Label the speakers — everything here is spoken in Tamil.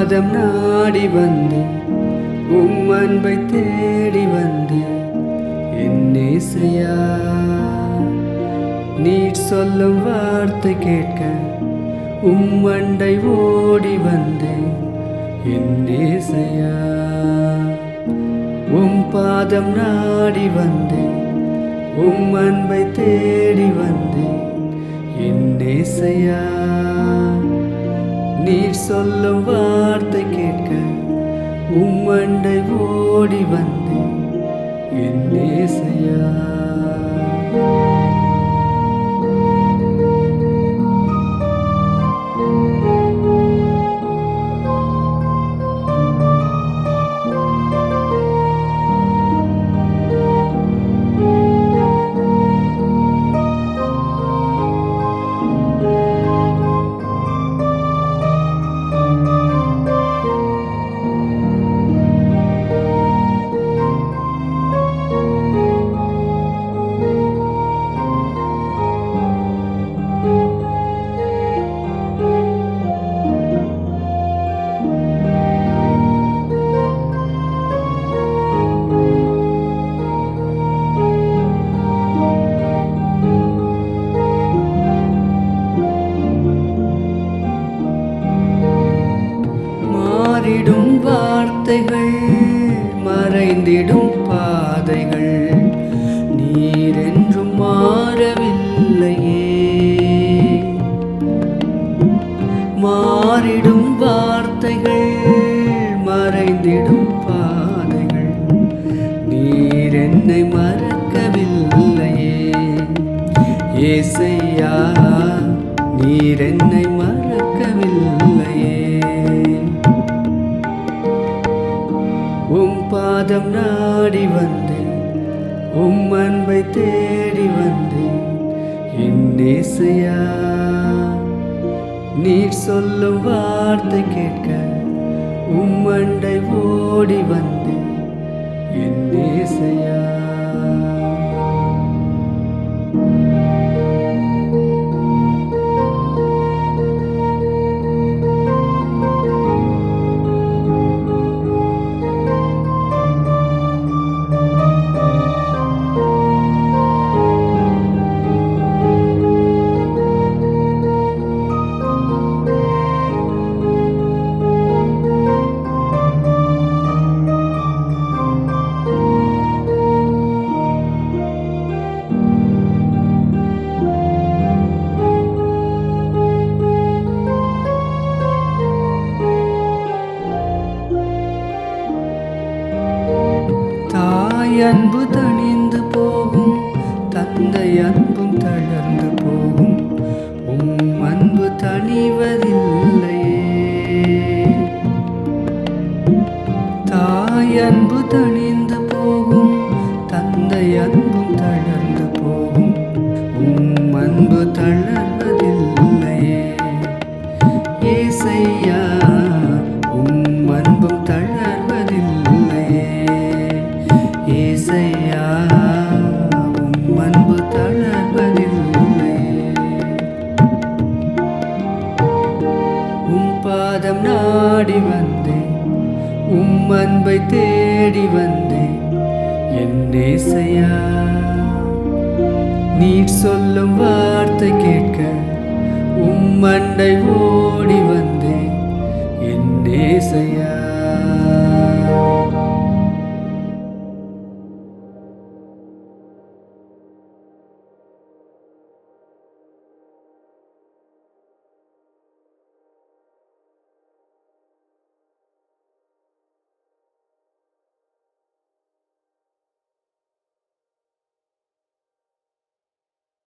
Speaker 1: பாதம் நாடி வந்தேன் உம் அன்பை தேடி வந்தேன் என் நேசையா நீர் சொல்லும் வார்த்தை கேட்க உம் அண்டை ஓடி வந்தேன் என் நேசையா உம் பாதம் நாடி வந்தேன் உம் அன்பை தேடி வந்தேன் என் நேசையா நீர் சொல்லும் வார்த்தை கேட்க உம் அண்டை ஓடி வந்தேன் என் நேசையா மாறிடும் வார்த்தைகள் மறைந்திடும் பாதைகள் நீர் என்றும் மாறவில்லையே மாறிடும் வார்த்தைகள் மறைந்திடும் பாதைகள் நீர் என்னை மறக்கவில்லையே ஏசையா நீர் என்னை மறக்கவில்லையே உம் பாதம் நாடி வந்தேன் உம் அன்பை தேடி வந்தேன் என் நேசையா நீர் சொல்லும் வார்த்தை கேட்க உம் அண்டை ஓடி வந்தேன் என் நேசையா தாய் அன்பு தணிந்து போகும் தந்தை அன்பும் தளர்ந்து போகும் உம் அன்பு தணிவதில்லையே தாய் அன்பு தணிந்து போகும் தந்தை அன்பும் தளர்ந்து போகும் உம் அன்பு தளர்வதில்லையே ஏசையா உம் அன்பும் தளர்வதில்லையே ஏசையா உம் அன்பு தளர்வதில்லையே உம் பாதம் நாடி வந்தேன் உம் அன்பை தேடி வந்தேன் என் நேசையா நீர் சொல்லும் வார்த்தை கேட்க உம் அண்டை ஓடி வந்தேன் என் நேசையா